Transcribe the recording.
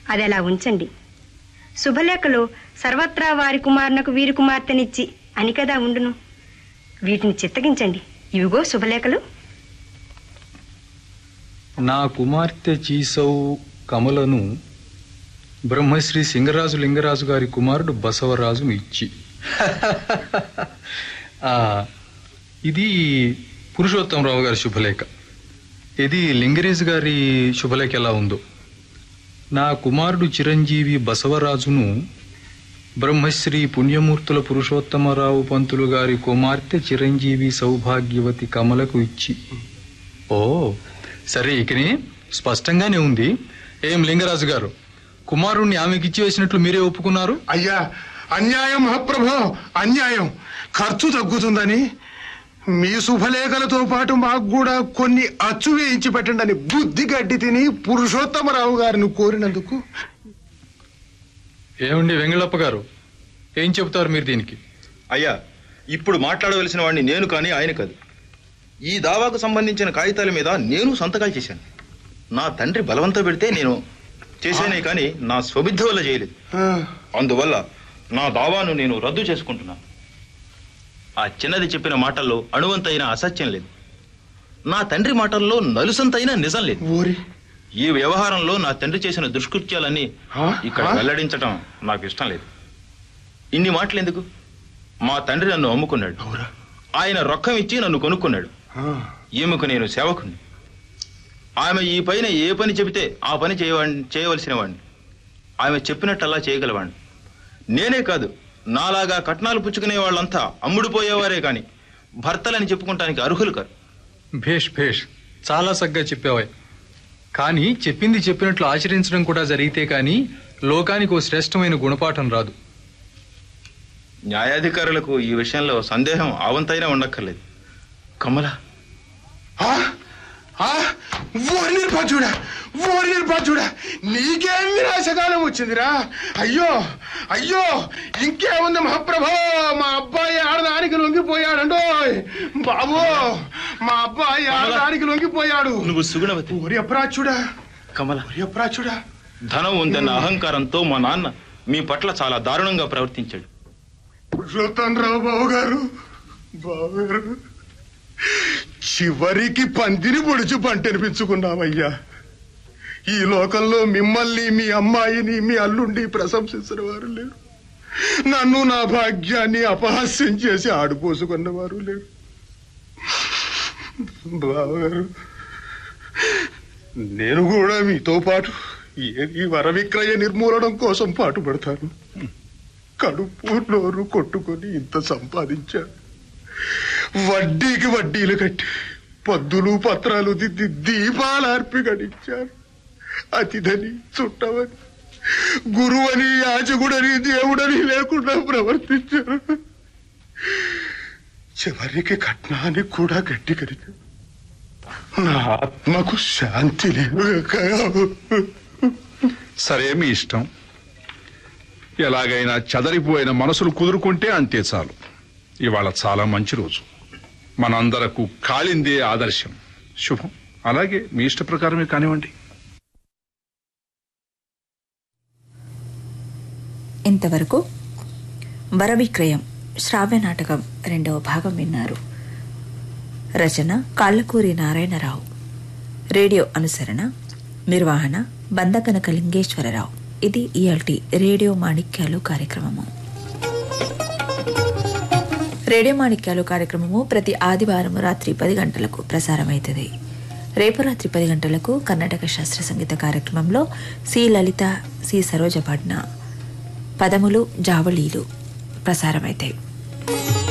అది అలా ఉంచండి శుభలేఖలో సర్వత్రా వారి కుమారునకు వీరి కుమార్తెనిచ్చి అని కదా ఉండును వీటిని చిత్తగించండి ఇవిగో శుభలేఖలు నా కుమార్తె చీసౌ కమలను బ్రహ్మశ్రీ సింగరాజు లింగరాజు గారి కుమారుడు బసవరాజు ఇచ్చి ఆ, ఇది పురుషోత్తమరావు గారి శుభలేఖ ఇది లింగరేజ్ గారి శుభలేఖ ఎలా ఉందో నా కుమారుడు చిరంజీవి బసవరాజును బ్రహ్మశ్రీ పుణ్యమూర్తుల పురుషోత్తమరావు పంతులు గారి కుమార్తె చిరంజీవి సౌభాగ్యవతి కమలకు ఇచ్చి ఓ సరే ఇకని స్పష్టంగానే ఉంది ఏం లింగరాజు గారు కుమారుణ్ణి ఆమెకి ఇచ్చి వేసినట్లు మీరే ఒప్పుకున్నారు అయ్యా అన్యాయం మహాప్రభో అన్యాయం ఖర్చు తగ్గుతుందని మీ శుభలేఖలతో పాటు మాకు కూడా కొన్ని అచ్చు వేయించి పెట్టండి అని బుద్ధి గడ్డి తిని పురుషోత్తమరావు గారిని కోరినందుకు ఏమండి వెంగళప్ప గారు ఏం చెబుతారు మీరు దీనికి అయ్యా ఇప్పుడు మాట్లాడవలసిన వాడిని నేను కానీ ఆయన కాదు ఈ దావాకు సంబంధించిన కాగితాల మీద నేను సంతకాలు చేశాను నా తండ్రి బలవంతం పెడితే నేను చేశానే కానీ నా స్వబుద్ధి వల్ల చేయలేదు ఆ, అందువల్ల నా దావాను నేను రద్దు చేసుకుంటున్నాను ఆ చిన్నది చెప్పిన మాటల్లో అణువంతైన అసత్యం లేదు నా తండ్రి మాటల్లో నలుసంతైన నిజం లేదు ఓరి ఈ వ్యవహారంలో నా తండ్రి చేసిన దుష్కృత్యాలన్నీ ఆ? ఇక్కడ ఆ? వెల్లడించటం నాకు ఇష్టం లేదు ఇన్ని మాటలు ఎందుకు మా తండ్రి నన్ను అమ్ముకున్నాడు అవురా? ఆయన రొక్కం ఇచ్చి నన్ను కొనుక్కున్నాడు ఆ, ఈమెకు నేను సేవకుణ్ణి ఆమె ఈ పైన ఏ పని చెబితే ఆ పని చేయవాడిని చేయవలసిన వాడిని ఆమె చెప్పినట్టల్లా చేయగలవాడిని నేనే కాదు నాలాగా కట్నాలు పుచ్చుకునే వాళ్ళంతా అమ్ముడుపోయేవారే కాని భర్తలని చెప్పుకుంటానికి అర్హులు కాదు భేష్ భేష్ చాలా సగ్గా చెప్పావాయి కానీ చెప్పింది చెప్పినట్లు ఆచరించడం కూడా జరిగితే కానీ లోకానికి ఓ శ్రేష్టమైన గుణపాఠం రాదు న్యాయాధికారులకు ఈ విషయంలో సందేహం ఆవంతైనా ఉండక్కర్లేదు కమల ఆ, ఆ, ఓరి నిర్భాజుడా ఓరి నిర్భాజుడా నీకేం వినాశకాలం వచ్చిందిరా అయ్యో అయ్యో ఇంకేముంది మహాప్రభో మా అబ్బాయి ఆడదానికి లొంగిపోయాడండోయ్ బాబు మా అబ్బాయి ఆడదానికి లొంగిపోయాడు నువ్వు సుగుణవతి ఓరి అప్రాచుడా కమల ఓరి అప్రాచుడా ధనం ఉందన్న అహంకారంతో మా నాన్న మీ పట్ల చాలా దారుణంగా ప్రవర్తించాడు పురుషోత్తం రావు బాబు గారు బాబు గారు చివరికి పందిని పొడిచి పంటనిపించుకున్నామయ్యా ఈ లోకంలో మిమ్మల్ని మీ అమ్మాయిని మీ అల్లుండి ప్రశంసించిన వారు లేరు నన్ను నా భాగ్యాన్ని అపహాస్యం చేసి ఆడిపోసుకున్న వారు లేరు బావగారు నేను కూడా మీతో పాటు ఈ- ఈ వర విక్రయ నిర్మూలనం కోసం పాటుపడతాను కడుపు నోరు కొట్టుకొని ఇంత సంపాదించాను వడ్డీకి వడ్డీలు కట్టి పద్దులు పత్రాలు దిద్ది దీపాలు అర్పి గడించారు అతిథని చుట్టమని గురువని యాచకుడని దేవుడని లేకుండా ప్రవర్తించారు చివరికి కట్నానికి కూడా గట్టి కరిచారు నా ఆత్మకు శాంతి లేదు సరే మీ ఇష్టం ఎలాగైనా చెదరిపోయిన మనసులు కుదురుకుంటే అంతే చాలు ఇవాళ చాలా మంచి రోజు మనందరకు కాళిందే ఆదర్శం శుభం అలాగే మీ ఇష్ట ప్రకారమే కానివ్వండి ఇంతవరకు వరవిక్రయం శ్రావ్య నాటకం రెండవ భాగం విన్నారు రచన కాళ్ళకూరి నారాయణరావు రేడియో అనుసరణ నిర్వహణ బందకనక లింగేశ్వరరావు ఇది ఇయాల్టి రేడియో మాణిక్యాలు కార్యక్రమము రేడియో మాణిక్యాలు కార్యక్రమము ప్రతి ఆదివారం రాత్రి పది గంటలకు ప్రసారమవుతుంది రేపు రాత్రి పది గంటలకు కర్ణాటక శాస్త్ర సంగీత కార్యక్రమంలో సి లలిత సి సరోజ పాడిన పదములు జావళీలు ప్రసారమవుతాయి